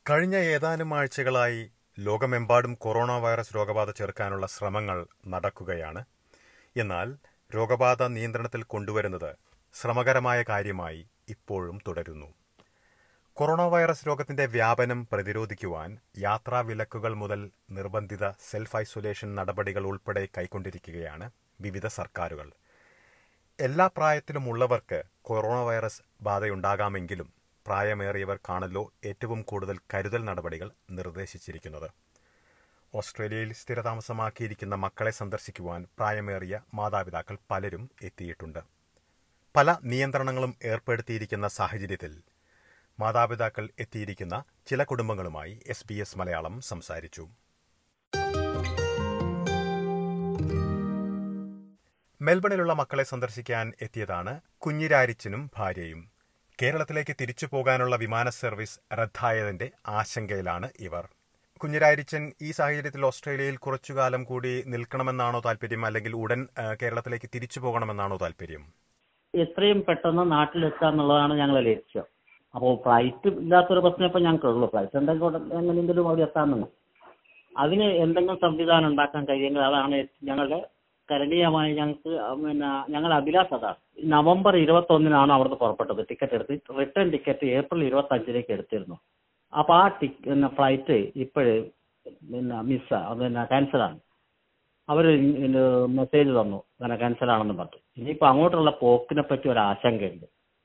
കഴിഞ്ഞ ഏതാനും ആഴ്ചകളായി ലോകമെമ്പാടും കൊറോണ വൈറസ് രോഗബാധ ചെറുക്കാനുള്ള ശ്രമങ്ങൾ നടക്കുകയാണ് എന്നാൽ രോഗബാധ നിയന്ത്രണത്തിൽ കൊണ്ടുവരുന്നത് ശ്രമകരമായ കാര്യമായി ഇപ്പോഴും തുടരുന്നു കൊറോണ വൈറസ് രോഗത്തിന്റെ വ്യാപനം പ്രതിരോധിക്കുവാൻ യാത്രാ വിലക്കുകൾ മുതൽ നിർബന്ധിത സെൽഫ് ഐസൊലേഷൻ നടപടികൾ ഉൾപ്പെടെ കൈക്കൊണ്ടിരിക്കുകയാണ് വിവിധ സർക്കാരുകൾ എല്ലാ പ്രായത്തിലുമുള്ളവർക്ക് കൊറോണ വൈറസ് ബാധയുണ്ടാകാമെങ്കിലും പ്രായമേറിയവർക്കാണല്ലോ ഏറ്റവും കൂടുതൽ കരുതൽ നടപടികൾ നിർദ്ദേശിച്ചിരിക്കുന്നത് ഓസ്ട്രേലിയയിൽ സ്ഥിരതാമസമാക്കിയിരിക്കുന്ന മക്കളെ സന്ദർശിക്കുവാൻ പ്രായമേറിയ മാതാപിതാക്കൾ പലരും എത്തിയിട്ടുണ്ട് പല നിയന്ത്രണങ്ങളും ഏർപ്പെടുത്തിയിരിക്കുന്ന സാഹചര്യത്തിൽ മാതാപിതാക്കൾ എത്തിയിരിക്കുന്ന ചില കുടുംബങ്ങളുമായി എസ് ബി എസ് മലയാളം സംസാരിച്ചു മെൽബണിലുള്ള മക്കളെ സന്ദർശിക്കാൻ എത്തിയതാണ് കുഞ്ഞിരാരിച്ചനും ഭാര്യയും കേരളത്തിലേക്ക് തിരിച്ചു പോകാനുള്ള വിമാന സർവീസ് റദ്ദായതിന്റെ ആശങ്കയിലാണ് ഇവർ കുഞ്ഞിരാരിച്ചൻ ഈ സാഹചര്യത്തിൽ ഓസ്ട്രേലിയയിൽ കുറച്ചുകാലം കൂടി നിൽക്കണമെന്നാണോ താല്പര്യം അല്ലെങ്കിൽ ഉടൻ ആ, കേരളത്തിലേക്ക് തിരിച്ചു പോകണമെന്നാണോ താല്പര്യം എത്രയും പെട്ടെന്ന് നാട്ടിലെത്താന്നുള്ളതാണ് ഞങ്ങളെ ലക്ഷ്യം അപ്പോൾ ഫ്ലൈറ്റ് ഇല്ലാത്തൊരു പ്രശ്നം ഇപ്പം ഞങ്ങൾക്കുള്ളൂ ഫ്ലൈറ്റ് ഉണ്ടെങ്കിൽ ഉടൻ എങ്ങനെയെങ്കിലും അവിടെ എത്താമെന്ന് അതിന് എന്തെങ്കിലും സംവിധാനം ഉണ്ടാക്കാൻ കഴിയുമെങ്കിൽ അതാണ് ഞങ്ങളുടെ കരണീയമായി ഞങ്ങൾക്ക് പിന്നെ ഞങ്ങളുടെ അഭിലാഷം അതാണ് നവംബർ ഇരുപത്തൊന്നിനാണ് അവിടുന്ന് പുറപ്പെട്ടത് ടിക്കറ്റ് എടുത്ത് റിട്ടേൺ ടിക്കറ്റ് ഏപ്രിൽ ഇരുപത്തഞ്ചിലേക്ക് എടുത്തിരുന്നു അപ്പോൾ ആ ടിക് പിന്നെ ഫ്ലൈറ്റ് ഇപ്പോഴ് പിന്നെ മിസ്സാ പിന്നെ ക്യാൻസലാണ് അവർ മെസ്സേജ് തന്നു അങ്ങനെ ക്യാൻസൽ ആണെന്ന് പറഞ്ഞു ഇനിയിപ്പോൾ അങ്ങോട്ടുള്ള പോക്കിനെ പറ്റി ഒരു ആശങ്കയുണ്ട്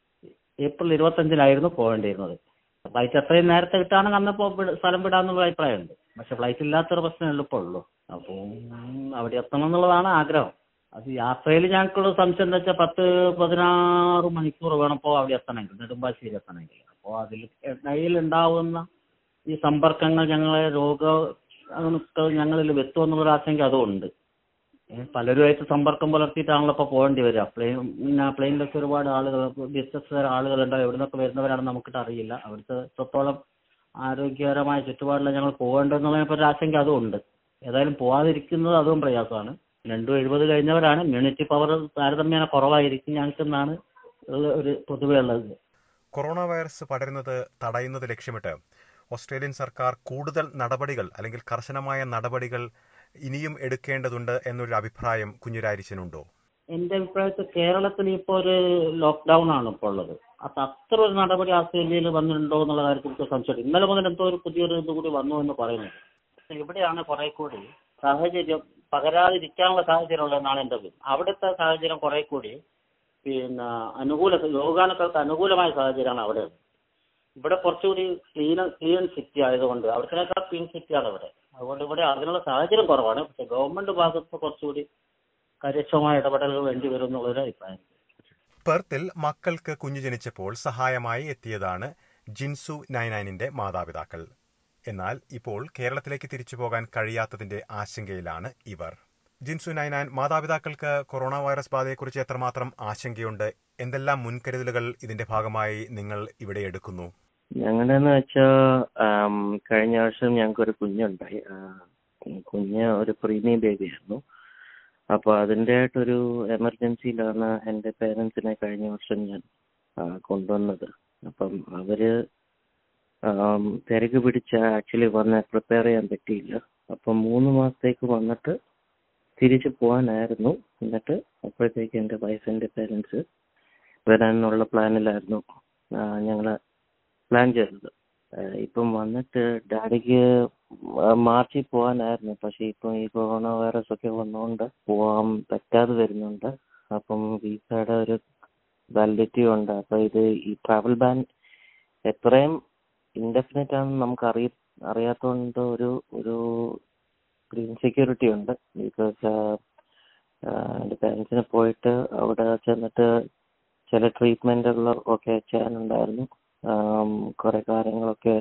ഏപ്രിൽ ഇരുപത്തഞ്ചിലായിരുന്നു പോകേണ്ടിയിരുന്നത് ഫ്ലൈറ്റ് എത്രയും നേരത്തെ കിട്ടുകയാണെങ്കിൽ അന്നപ്പോൾ സ്ഥലം വിടാന്നുള്ള അഭിപ്രായമുണ്ട് പക്ഷെ ഫ്ലൈറ്റ് ഇല്ലാത്തൊരു പ്രശ്നം എളുപ്പമുള്ളൂ അപ്പോൾ അവിടെ എത്തണം എന്നുള്ളതാണ് ആഗ്രഹം അത് യാത്രയിൽ ഞങ്ങൾക്കുള്ള സംശയം എന്താ വെച്ചാൽ പത്ത് പതിനാറ് മണിക്കൂർ വേണം ഇപ്പോൾ അവിടെ എത്തണമെങ്കിൽ നെടുമ്പാശ്ശേരി എത്തണമെങ്കിൽ അപ്പോൾ അതിൽ ഇടയിൽ ഉണ്ടാവുന്ന ഈ സമ്പർക്കങ്ങൾ ഞങ്ങളെ രോഗ അങ്ങനത്തെ ഞങ്ങളിൽ എത്തുമെന്നുള്ളൊരു ആശങ്ക അതുമുണ്ട് ഏ, പലരുമായിട്ട് സമ്പർക്കം പുലർത്തിയിട്ടാണല്ലോ ഇപ്പോൾ പോകേണ്ടി വരിക പ്ലെയിൻ പിന്നെ പ്ലെയിനിലൊക്കെ ഒരുപാട് ആളുകൾ ബിസിനസ് ആളുകളുണ്ട് എവിടെ നിന്നൊക്കെ വരുന്നവരാണെന്ന് നമുക്കിട്ട് അറിയില്ല അവിടുത്തെ എത്രത്തോളം ആരോഗ്യകരമായ ചുറ്റുപാടിൽ ഞങ്ങൾ പോകേണ്ടതെന്നുള്ളതിനെ പറ്റി ആശങ്ക അതുമുണ്ട് ഏതായാലും പോവാതിരിക്കുന്നത് അതും പ്രയാസമാണ് രണ്ടും എഴുപത് കഴിഞ്ഞവരാണ് ഇമ്മ്യൂണിറ്റി പവർ താരതമ്യേന കുറവായിരിക്കും ഞങ്ങൾക്കെന്നാണ് ഉള്ള ഒരു പൊതുവെ ഉള്ളത് കൊറോണ വൈറസ് പടരുന്നത് തടയുന്നത് ലക്ഷ്യമിട്ട് ഓസ്ട്രേലിയൻ സർക്കാർ കൂടുതൽ നടപടികൾ അല്ലെങ്കിൽ കർശനമായ നടപടികൾ ഇനിയും എടുക്കേണ്ടതുണ്ട് എന്നൊരു അഭിപ്രായം കുഞ്ഞിരാരിച്ചനുണ്ടോ എന്റെ അഭിപ്രായത്തിൽ കേരളത്തിൽ ഇപ്പോൾ ഒരു ലോക്ക്ഡൌൺ ആണ് ഇപ്പോൾ ഉള്ളത് അത് അത്ര ഒരു നടപടി ഓസ്ട്രേലിയയിൽ വന്നിട്ടുണ്ടോ എന്നുള്ള കാര്യത്തിൽ എനിക്ക് സംശയമുണ്ട് ഇന്നലെ മുതൽ എന്തോ ഒരു പുതിയൊരു ഇത് കൂടി വന്നു എന്ന് പറയുന്നത് പക്ഷേ ഇവിടെയാണ് കുറെ കൂടി സാഹചര്യം പകരാതിരിക്കാനുള്ള സാഹചര്യം ഉള്ളതെന്നാണ് എന്റെ അഭിപ്രായം അവിടുത്തെ സാഹചര്യം കുറെ കൂടി പിന്നെ അനുകൂല രോഗാണുക്കൾക്ക് അനുകൂലമായ സാഹചര്യമാണ് അവിടെ ഉള്ളത്. ഇവിടെ കുറച്ചുകൂടി ക്ലീൻ ക്ലീൻ സിറ്റി ആയതുകൊണ്ട് അവിടത്തേക്കാൾ ക്ലീൻ സിറ്റിയാണ് ഇവിടെ അതുകൊണ്ട് ഇവിടെ അതിനുള്ള സാഹചര്യം കുറവാണ് പക്ഷെ ഗവൺമെന്റ് ഭാഗത്ത് കുറച്ചുകൂടി കാര്യക്ഷമമായ ഇടപെടലുകൾ വേണ്ടി വരും എന്നുള്ളൊരു അഭിപ്രായം പെർത്തിൽ മക്കൾക്ക് കുഞ്ഞു ജനിച്ചപ്പോൾ സഹായമായി എത്തിയതാണ് ജിൻസു നൈനൈനിന്റെ മാതാപിതാക്കൾ എന്നാൽ ഇപ്പോൾ കേരളത്തിലേക്ക് തിരിച്ചു പോകാൻ കഴിയാത്തതിന്റെ ആശങ്കയിലാണ് ഇവർ ജിൻസു നൈനാൻ മാതാപിതാക്കൾക്ക് കൊറോണ വൈറസ് ബാധയെക്കുറിച്ച് എത്രമാത്രം ആശങ്കയുണ്ട് എന്തെല്ലാം മുൻകരുതലുകൾ ഇതിന്റെ ഭാഗമായി നിങ്ങൾ ഇവിടെ എടുക്കുന്നു ഞങ്ങളുടെന്ന് വെച്ചാ ആം, കഴിഞ്ഞ വർഷം ഞങ്ങൾക്ക് ഒരു കുഞ്ഞുണ്ടായി ആ, കുഞ്ഞ് ഒരു പ്രീമിയം ബേബി ആയിരുന്നു അപ്പൊ അതിന്റെ ആയിട്ടൊരു എമർജൻസിയിലാണ് എന്റെ പേരൻസിനെ കഴിഞ്ഞ വർഷം ഞാൻ ആ, കൊണ്ടുവന്നത് അപ്പം അവര് ആം, തിരക്ക് പിടിച്ച ആക്ച്വലി വന്ന് പ്രിപ്പയർ ചെയ്യാൻ പറ്റിയില്ല അപ്പം മൂന്ന് മാസത്തേക്ക് വന്നിട്ട് തിരിച്ചു പോകാനായിരുന്നു എന്നിട്ട് അപ്പോഴത്തേക്ക് എന്റെ വൈഫിന്റെ പേരൻസ് വരാനുള്ള പ്ലാനിലായിരുന്നു ആ, ഞങ്ങള് പ്ലാൻ ചെയ്തത് ഏഹ് ഇപ്പം വന്നിട്ട് ഡാഡിക്ക് മാർച്ചിൽ പോകാനായിരുന്നു പക്ഷെ ഇപ്പം ഈ കൊറോണ വൈറസ് ഒക്കെ വന്നുകൊണ്ട് പോകാൻ പറ്റാതെ വരുന്നുണ്ട് അപ്പം വിസയുടെ ഒരു വാലിഡിറ്റി ഉണ്ട് അപ്പൊ ഇത് ഈ ട്രാവൽ ബാൻ എത്രയും ഇൻഡെഫിനിറ്റ് ആണെന്ന് നമുക്ക് അറിയ അറിയാത്തതുകൊണ്ട് ഒരു ഒരു ഇൻസെക്യൂരിറ്റി ഉണ്ട് ബിക്കോസ് എൻ്റെ പാരൻസിന് പോയിട്ട് അവിടെ ചെന്നിട്ട് ചില ട്രീറ്റ്മെന്റുകൾ ഒക്കെ ചെയ്യാനുണ്ടായിരുന്നു ആം, കുറെ കാര്യങ്ങളൊക്കെ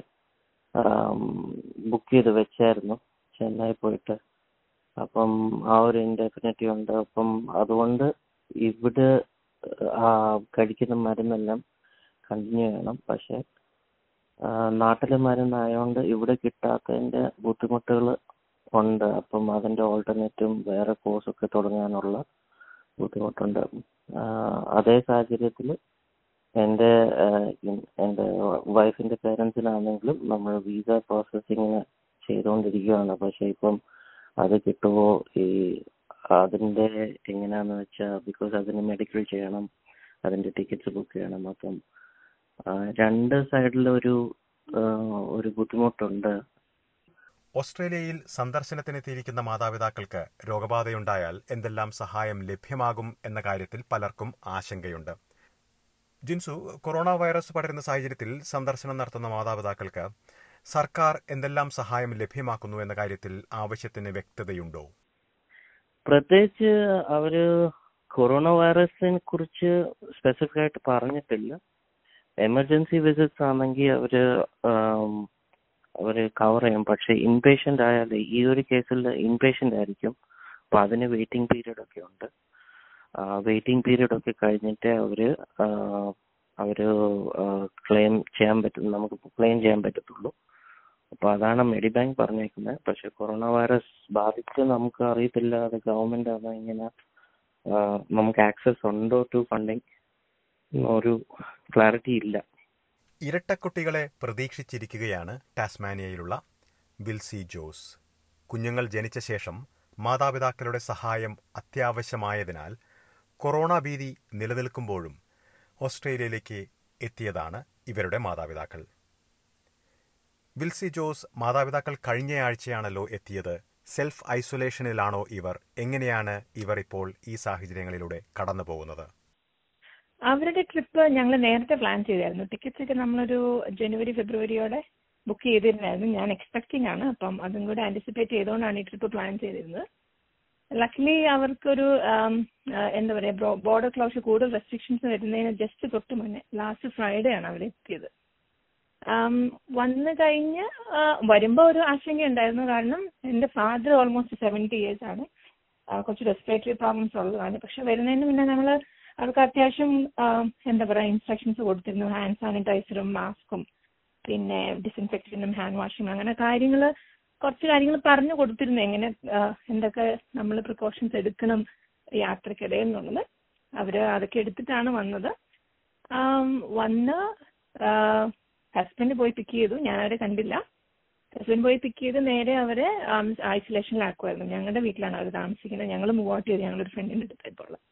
ബുക്ക് ചെയ്ത് വെച്ചായിരുന്നു ചെന്നൈ പോയിട്ട് അപ്പം ആ ഒരു ഇൻഡെഫിനിറ്റി ഉണ്ട് അപ്പം അതുകൊണ്ട് ഇവിടെ ആ കഴിക്കുന്ന മരുന്നെല്ലാം കണ്ടിന്യൂ ചെയ്യണം പക്ഷെ ആ, നാട്ടിലെ മരുന്നായതുകൊണ്ട് ഇവിടെ കിട്ടാത്തതിന്റെ ബുദ്ധിമുട്ടുകൾ ഉണ്ട് അപ്പം അതിന്റെ ഓൾട്ടർനേറ്റീവും വേറെ കോഴ്സ് ഒക്കെ തുടങ്ങാനുള്ള ബുദ്ധിമുട്ടുണ്ട് ആ, അതേ സാഹചര്യത്തിൽ എൻ്റെ ആഹ് ഇൻ- എൻ്റെ വൈഫിൻ്റെ പേരൻസിനാണെങ്കിലും നമ്മൾ വിസ പ്രോസസ്സിങ് ചെയ്തുകൊണ്ടിരിക്കുകയാണ് പക്ഷേ ഇപ്പം അത് കിട്ടുമോ ഈ അതിൻ്റെ എങ്ങനെയാന്ന് വെച്ചാൽ ബിക്കോസ് അതിന് മെഡിക്കൽ ചെയ്യണം അതിൻ്റെ ടിക്കറ്റ്സ് ബുക്ക് ചെയ്യണം അപ്പം ആഹ് രണ്ട് സൈഡിലൊരു ആഹ് ഒരു ബുദ്ധിമുട്ടുണ്ട് ഓസ്ട്രേലിയയിൽ സന്ദർശനത്തിനെത്തിയിരിക്കുന്ന മാതാപിതാക്കൾക്ക് രോഗബാധയുണ്ടായാൽ എന്തെല്ലാം സഹായം ലഭ്യമാകും എന്ന കാര്യത്തിൽ പലർക്കും ആശങ്കയുണ്ട് ജിൻസു കൊറോണ വൈറസ് പടരുന്ന സാഹചര്യത്തിൽ സന്ദർശനം നടത്തുന്ന മാതാപിതാക്കൾക്ക് സർക്കാർ എന്തെല്ലാം സഹായം ലഭ്യമാക്കുന്നു എന്ന കാര്യത്തിൽ ആവശ്യത്തിന് വ്യക്തതയുണ്ടോ പ്രത്യേകിച്ച് അവര് കൊറോണ വൈറസിനെ കുറിച്ച് സ്പെസിഫിക് ആയിട്ട് പറഞ്ഞിട്ടില്ല എമർജൻസി വിസിറ്റ്സ് ആണെങ്കിൽ അവര് ആം, അവര് കവർ ചെയ്യും പക്ഷെ ഇൻപേഷ്യന്റ് ആയാൽ ഈ ഒരു കേസിൽ ഇൻപേഷ്യന്റ് ആയിരിക്കും അപ്പൊ അതിന് വെയിറ്റിംഗ് പീരീഡ് ഒക്കെ ഉണ്ട് വെയിറ്റിംഗ് പീരീഡ് ഒക്കെ കഴിഞ്ഞിട്ട് അവര് ആ, അവര് ക്ലെയിം ചെയ്യാൻ പറ്റും നമുക്ക് ക്ലെയിം ചെയ്യാൻ പറ്റത്തുള്ളൂ അപ്പൊ അതാണ് മെഡിബാങ്ക് പറഞ്ഞേക്കുന്നത് പക്ഷെ കൊറോണ വൈറസ് ബാധിച്ച് നമുക്ക് അറിയത്തില്ല അത് ഗവൺമെന്റ് അത് ഇങ്ങനെ ആ, നമുക്ക് ആക്സസ് ഉണ്ടോ ടു ഫണ്ടിങ് ഒരു ക്ലാരിറ്റി ഇല്ല ഇരട്ടക്കുട്ടികളെ പ്രതീക്ഷിച്ചിരിക്കുകയാണ് ടാസ്മാനിയയിലുള്ള വിൽസി ജോസ് കുഞ്ഞുങ്ങൾ ജനിച്ച ശേഷം മാതാപിതാക്കളുടെ സഹായം അത്യാവശ്യമായതിനാൽ കൊറോണ ഭീതി നിലനിൽക്കുമ്പോഴും ഓസ്ട്രേലിയയിലേക്ക് എത്തിയതാണ് ഇവരുടെ മാതാപിതാക്കൾ വിൽസി ജോസ് മാതാപിതാക്കൾ കഴിഞ്ഞയാഴ്ചയാണല്ലോ എത്തിയത് സെൽഫ് ഐസൊലേഷനിലാണോ ഇവർ എങ്ങനെയാണ് ഇവർ ഇപ്പോൾ ഈ സാഹചര്യങ്ങളിലൂടെ കടന്നു പോകുന്നത് അവരുടെ ട്രിപ്പ് ഞങ്ങൾ നേരത്തെ പ്ലാൻ ചെയ്തായിരുന്നു ടിക്കറ്റ്സ് ഒക്കെ നമ്മളൊരു ജനുവരി ഫെബ്രുവരിയോടെ ബുക്ക് ചെയ്തിരുന്നായിരുന്നു ഞാൻ എക്സ്പെക്ടിങ് ആണ് അപ്പം അതും കൂടെ ആന്റിസിപ്പേറ്റ് ചെയ്തുകൊണ്ടാണ് ഈ ട്രിപ്പ് പ്ലാൻ ചെയ്തിരുന്നത് ലക്കിലി അവർക്കൊരു ആം, ആ, എന്താ പറയാ ബോർഡർ ക്ലോഷർ കൂടുതൽ റെസ്ട്രിക്ഷൻസ് വരുന്നതിന് ജസ്റ്റ് തൊട്ട് മുന്നേ ലാസ്റ്റ് ഫ്രൈഡേ ആണ് അവർ എത്തിയത് ആം, വന്നു കഴിഞ്ഞ് ആ, വരുമ്പോ ഒരു ആശങ്ക ഉണ്ടായിരുന്നു കാരണം എന്റെ ഫാദർ ഓൾമോസ്റ്റ് സെവൻറ്റി ഇയേഴ്സ് ആണ് ആ, കുറച്ച് റെസ്പിറേറ്ററി പ്രോബ്ലംസ് ഉള്ളതാണ് പക്ഷെ വരുന്നതിന് മുന്നേ നമ്മൾ അവർക്ക് അത്യാവശ്യം ആ, എന്താ പറയാ ഇൻസ്ട്രക്ഷൻസ് കൊടുത്തിരുന്നു ഹാൻഡ് സാനിറ്റൈസറും മാസ്കും പിന്നെ ഡിസിൻഫെക്ഷനും ഹാൻഡ് വാഷിങ് അങ്ങനെ കാര്യങ്ങൾ കുറച്ച് കാര്യങ്ങൾ പറഞ്ഞു കൊടുത്തിരുന്നു എങ്ങനെ ആ, എന്തൊക്കെ നമ്മൾ പ്രിക്കോഷൻസ് എടുക്കണം യാത്രക്കിടയിൽ എന്നുള്ളത് അവര് അതൊക്കെ എടുത്തിട്ടാണ് വന്നത് ആം, വന്ന് ഹസ്ബൻഡ് പോയി പിക്ക് ചെയ്തു ഞാൻ അവരെ കണ്ടില്ല ഹസ്ബൻഡ് പോയി പിക്ക് ചെയ്ത് നേരെ അവരെ ഐസൊലേഷനിലാക്കുമായിരുന്നു ഞങ്ങളുടെ വീട്ടിലാണ് അവർ താമസിക്കുന്നത് ഞങ്ങൾ മൂവ് ഔട്ട് ചെയ്ത് ഞങ്ങളൊരു ഫ്രണ്ടിന്റെ അടുത്ത് ഇപ്പോൾ ഉള്ളത്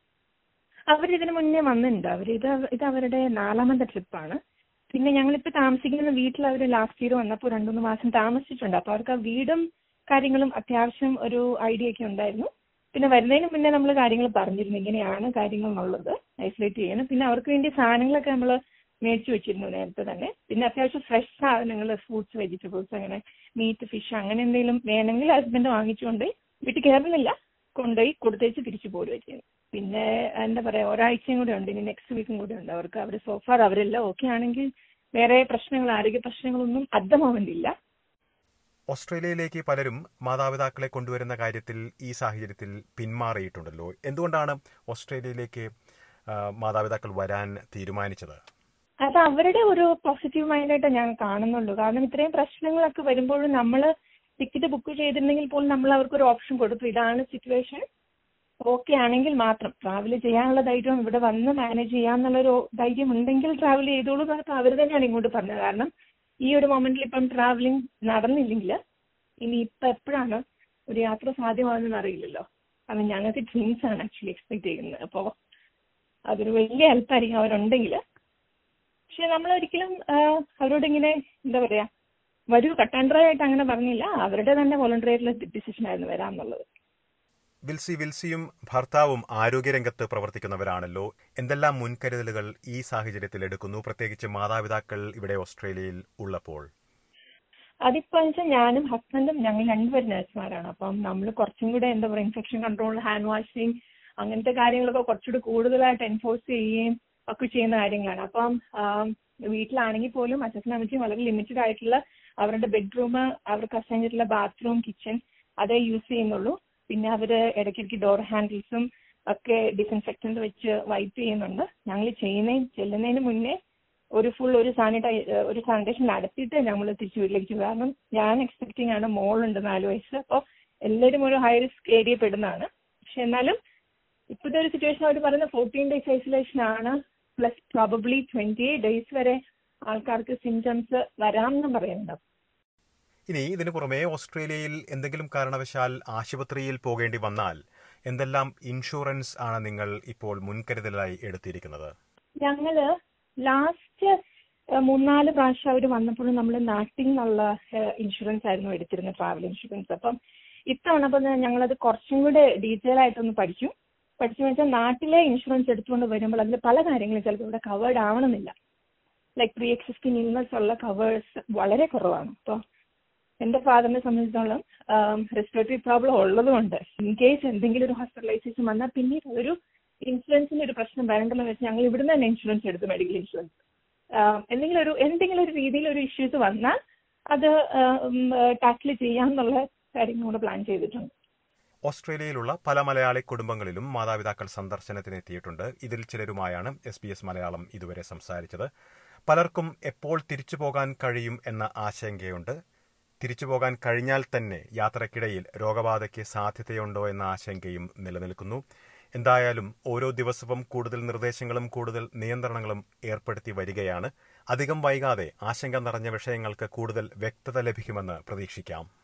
അവർ ഇതിന് മുന്നേ വന്നിട്ടുണ്ട് അവർ ഇത് അവ- ഇത് അവരുടെ നാലാമത്തെ ട്രിപ്പാണ് പിന്നെ ഞങ്ങളിപ്പോ താമസിക്കുന്ന വീട്ടിൽ അവർ ലാസ്റ്റ് ഇയർ വന്നപ്പോൾ രണ്ടു മൂന്ന് മാസം താമസിച്ചിട്ടുണ്ട് അപ്പൊ അവർക്ക് ആ വീടും കാര്യങ്ങളും അത്യാവശ്യം ഒരു ഐഡിയ ഒക്കെ ഉണ്ടായിരുന്നു പിന്നെ വരുന്നതിന് മുന്നേ നമ്മൾ കാര്യങ്ങൾ പറഞ്ഞിരുന്നു ഇങ്ങനെയാണ് കാര്യങ്ങൾ എന്നുള്ളത് ഐസൊലേറ്റ് ചെയ്യണം പിന്നെ അവർക്ക് വേണ്ടി സാധനങ്ങളൊക്കെ നമ്മൾ മേടിച്ചു വെച്ചിരുന്നു നേരത്തെ തന്നെ പിന്നെ അത്യാവശ്യം ഫ്രഷ് സാധനങ്ങൾ ഫ്രൂട്ട്സ് വെജിറ്റബിൾസ് അങ്ങനെ മീറ്റ് ഫിഷ് അങ്ങനെ എന്തെങ്കിലും വേണമെങ്കിൽ ഹസ്ബൻഡ് വാങ്ങിച്ചുകൊണ്ട് വീട്ടിൽ കയറുന്നില്ല കൊണ്ടുപോയി കൊടുത്തേച്ച് തിരിച്ചു പോരുക ചെയ്യുന്നു പിന്നെ എന്താ പറയാ ഒരാഴ്ചയും കൂടെ ഉണ്ട് ഇനി നെക്സ്റ്റ് വീക്കും കൂടെ ഉണ്ട് അവർക്ക് അവർ സോഫാർ അവരെല്ലാം ഓക്കെ ആണെങ്കിൽ വേറെ പ്രശ്നങ്ങൾ ആരോഗ്യ പ്രശ്നങ്ങളൊന്നും അദ്ധമാവുന്നില്ല ഓസ്ട്രേലിയയിലേക്ക് പലരും മാതാപിതാക്കളെ കൊണ്ടുവരുന്ന കാര്യത്തിൽ ഈ സാഹചര്യത്തിൽ പിന്മാറിയിട്ടുണ്ടല്ലോ എന്തുകൊണ്ടാണ് ഓസ്ട്രേലിയയിലേക്ക് ആ, മാതാപിതാക്കൾ വരാൻ തീരുമാനിച്ചത് അത് അവരുടെ ഒരു പോസിറ്റീവ് മൈൻഡായിട്ട് ഞാൻ കാണുന്നുള്ളൂ കാരണം ഇത്രയും പ്രശ്നങ്ങളൊക്കെ വരുമ്പോഴും നമ്മൾ ടിക്കറ്റ് ബുക്ക് ചെയ്തിരുന്നെങ്കിൽ പോലും നമ്മൾ അവർക്ക് ഒരു ഓപ്ഷൻ കൊടുത്തു ഇതാണ് സിറ്റുവേഷൻ ഓക്കെ ആണെങ്കിൽ മാത്രം ട്രാവൽ ചെയ്യാനുള്ള ധൈര്യം ഇവിടെ വന്ന് മാനേജ് ചെയ്യാന്നുള്ളൊരു ധൈര്യം ഉണ്ടെങ്കിൽ ട്രാവൽ ചെയ്തോളൂ എന്നൊക്കെ അവർ തന്നെയാണ് ഇങ്ങോട്ട് പറഞ്ഞത് കാരണം ഈ ഒരു മൊമെന്റിൽ ഇപ്പം ട്രാവലിംഗ് നടന്നില്ലെങ്കിൽ ഇനി ഇപ്പൊ എപ്പോഴാണ് ഒരു യാത്ര സാധ്യമാകുന്നതെന്ന് അറിയില്ലല്ലോ കാരണം ഞങ്ങൾക്ക് ട്വിൻസ് ആണ് ആക്ച്വലി എക്സ്പെക്ട് ചെയ്യുന്നത് അപ്പോൾ അതൊരു വലിയ ഹെൽപ്പായിരിക്കും അവരുണ്ടെങ്കിൽ പക്ഷെ നമ്മൾ ഒരിക്കലും അവരോട് ഇങ്ങനെ എന്താ പറയാ വരൂ കട്ടാൻഡ്രൈ ആയിട്ട് അങ്ങനെ പറഞ്ഞില്ല അവരുടെ തന്നെ വോളണ്ടറി ആയിട്ടുള്ള ഡിസിഷൻ ആയിരുന്നു വരാന്നുള്ളത് വിൽസി വിൽസിയും ഭർത്താവും ആരോഗ്യരംഗത്ത് പ്രവർത്തിക്കുന്നവരാണല്ലോ എന്തെല്ലാം മുൻകരുതലുകൾ ഈ സാഹചര്യത്തിൽ എടുക്കുന്നു പ്രത്യേകിച്ച് മാതാപിതാക്കൾ ഇവിടെ ഓസ്ട്രേലിയയിൽ ഉള്ളപ്പോൾ അതിപ്പോ വെച്ചാൽ ഞാനും ഹസ്ബൻഡും ഞങ്ങൾ രണ്ടുപേരും നഴ്സുമാരാണ് അപ്പം നമ്മൾ കുറച്ചും കൂടെ എന്താ പറയുക ഇൻഫെക്ഷൻ കൺട്രോൾ ഹാൻഡ് വാഷിങ് അങ്ങനത്തെ കാര്യങ്ങളൊക്കെ കുറച്ചുകൂടി കൂടുതലായിട്ട് എൻഫോഴ്സ് ചെയ്യുകയും ഒക്കെ ചെയ്യുന്ന കാര്യങ്ങളാണ് അപ്പം ആം, വീട്ടിലാണെങ്കിൽ പോലും അച്ഛനും അമ്മച്ചും വളരെ ലിമിറ്റഡ് ആയിട്ടുള്ള അവരുടെ ബെഡ്റൂം അവർക്ക് അസൈൻ ചെയ്തിട്ടുള്ള ബാത്റൂം കിച്ചൺ അതേ യൂസ് ചെയ്യുന്നുള്ളൂ പിന്നെ അവര് ഇടയ്ക്കിടയ്ക്ക് ഡോർ ഹാൻഡിൽസും ഒക്കെ ഡിസിൻഫെക്റ്റന്റ് വെച്ച് വൈപ്പ് ചെയ്യുന്നുണ്ട് ഞങ്ങൾ ചെയ്യുന്നതിന് ചെല്ലുന്നതിന് മുന്നേ ഒരു ഫുൾ ഒരു സാനിറ്റൈ ഒരു സാനിറ്റേഷൻ നടത്തിയിട്ട് നമ്മൾ തിരിച്ചു വീട്ടിലേക്ക് പോകും. കാരണം ഞാൻ എക്സ്പെക്ടിങ് ആണ് മോളുണ്ട് നാല് വയസ്സ് അപ്പോൾ എല്ലാവരും ഒരു ഹൈ റിസ്ക് ഏരിയ പെടുന്നതാണ് പക്ഷെ എന്നാലും ഇപ്പോഴത്തെ ഒരു സിറ്റുവേഷൻ അവർ പറയുന്ന ഫോർട്ടീൻ ഡേയ്സ് ഐസൊലേഷൻ ആണ് plus probably twenty eight days വരെ ആൾക്കാർക്ക് സിംറ്റംസ് വരാം എന്ന് പറയുന്നുണ്ട് ഇനി ഇതിനു പുറമെ ഓസ്ട്രേലിയയിൽ എന്തെങ്കിലും കാരണവശാൽ ആശുപത്രിയിൽ പോകേണ്ടി വന്നാൽ എന്തെല്ലാം ഇൻഷുറൻസ് ആണ് നിങ്ങൾ ഇപ്പോൾ മുൻകരുതലായി എടുത്തിരിക്കുന്നത് ഞങ്ങള് ലാസ്റ്റ് മൂന്നാല് പ്രാവശ്യം അവർ വന്നപ്പോൾ നമ്മൾ നാട്ടിൽ നിന്നുള്ള ഇൻഷുറൻസ് ആയിരുന്നു എടുത്തിരുന്നത് ട്രാവൽ ഇൻഷുറൻസ് അപ്പം ഇത്തവണ അപ്പം ഞങ്ങളത് കുറച്ചും കൂടെ ഡീറ്റെയിൽ ആയിട്ടൊന്ന് പഠിച്ചു പഠിച്ചു വെച്ചാൽ നാട്ടിലെ ഇൻഷുറൻസ് എടുത്തുകൊണ്ട് വരുമ്പോൾ അതിൽ പല കാര്യങ്ങളും ചിലപ്പോൾ ഇവിടെ കവേർഡ് ആവണമെന്നില്ല ലൈക്ക് പ്രീ എക്സിസ്റ്റിംഗ് ഇൽനസ് ഉള്ള കവേഴ്സ് വളരെ കുറവാണ് അപ്പോൾ എന്റെ ഫാദറിനെ സംബന്ധിച്ചിടത്തോളം റെസ്പിറേറ്ററി പ്രോബ്ലം ഉള്ളതുകൊണ്ട് ഇൻ കേസ് എന്തെങ്കിലും ഒരു ഹോസ്പിറ്റലൈസേഷൻ വന്നാൽ പിന്നീട് അതൊരു ഇൻഷുറൻസിന്റെ ഒരു പ്രശ്നം വരണ്ടെന്ന് വെച്ച് ഞങ്ങൾ ഇവിടുന്ന് തന്നെ ഇൻഷുറൻസ് എടുത്തു മെഡിക്കൽ ഇൻഷുറൻസ് എന്തെങ്കിലും ഒരു എന്തെങ്കിലും ഒരു രീതിയിൽ ഒരു ഇഷ്യൂസ് വന്നാൽ അത് ടാക്കിൾ ചെയ്യാന്നുള്ള കാര്യങ്ങൾ കൂടെ പ്ലാൻ ചെയ്തിട്ടുണ്ട് ഓസ്ട്രേലിയയിലുള്ള പല മലയാളി കുടുംബങ്ങളിലും മാതാപിതാക്കൾ സന്ദർശനത്തിനെത്തിയിട്ടുണ്ട് ഇതിൽ ചിലരുമായാണ് എസ് ബി എസ് മലയാളം ഇതുവരെ സംസാരിച്ചത് പലർക്കും എപ്പോൾ തിരിച്ചു പോകാൻ കഴിയും എന്ന ആശങ്കയുണ്ട് തിരിച്ചു പോകാൻ കഴിഞ്ഞാൽ തന്നെ യാത്രക്കിടയിൽ രോഗബാധയ്ക്ക് സാധ്യതയുണ്ടോ എന്ന ആശങ്കയും നിലനിൽക്കുന്നു എന്തായാലും ഓരോ ദിവസവും കൂടുതൽ നിർദ്ദേശങ്ങളും കൂടുതൽ നിയന്ത്രണങ്ങളും ഏർപ്പെടുത്തി വരികയാണ് അധികം വൈകാതെ ആശങ്ക നിറഞ്ഞ വിഷയങ്ങൾക്ക് കൂടുതൽ വ്യക്തത ലഭിക്കുമെന്ന് പ്രതീക്ഷിക്കാം